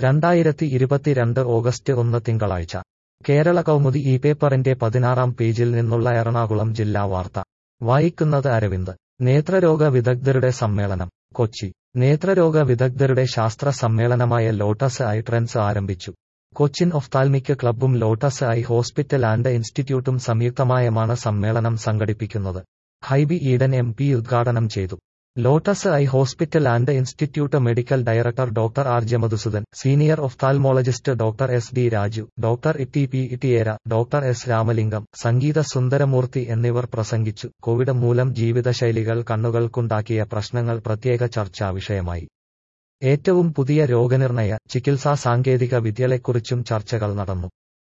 രണ്ടായിരത്തി ഇരുപത്തിരണ്ട് ഓഗസ്റ്റ് ഒന്ന് തിങ്കളാഴ്ച കേരള കൗമുദി ഈ പേപ്പറിന്റെ പതിനാറാം പേജിൽ നിന്നുള്ള എറണാകുളം ജില്ലാ വാർത്ത വായിക്കുന്നത് അരവിന്ദ് നേത്രരോഗ വിദഗ്ധരുടെ സമ്മേളനം കൊച്ചി നേത്രരോഗ വിദഗ്ധരുടെ ശാസ്ത്ര സമ്മേളനമായ ലോട്ടസ് ഐ ട്രെൻഡ്സ് ആരംഭിച്ചു കൊച്ചിൻ ഒഫ്താൽമിക് ക്ലബ്ബും ലോട്ടസ് ഐ ഹോസ്പിറ്റൽ ആൻഡ് ഇൻസ്റ്റിറ്റ്യൂട്ടും സംയുക്തമായമാണ് സമ്മേളനം സംഘടിപ്പിക്കുന്നത് ഹൈബി ഈഡൻ എം പി ഉദ്ഘാടനം ചെയ്തു Lotus eye hospital and institute medical director doctor R J Madhusudan senior ophthalmologist doctor S D Raju doctor Itty P Ittiyera doctor S Ramalingam Sangeetha Sundaramoorthy എന്നിവർ പ്രസംഗിച്ചു കോവിഡ് മൂലം ജീവിതശൈലികൾ കണ്ണുകൾക്കുണ്ടാക്കിയ പ്രശ്നങ്ങൾ പ്രത്യേക ചർച്ചാ വിഷയമായി ഏറ്റവും പുതിയ രോഗനിർണയ ചികിത്സാ സാങ്കേതിക വിദ്യകളെക്കുറിച്ചും ചർച്ചകൾ നടന്നു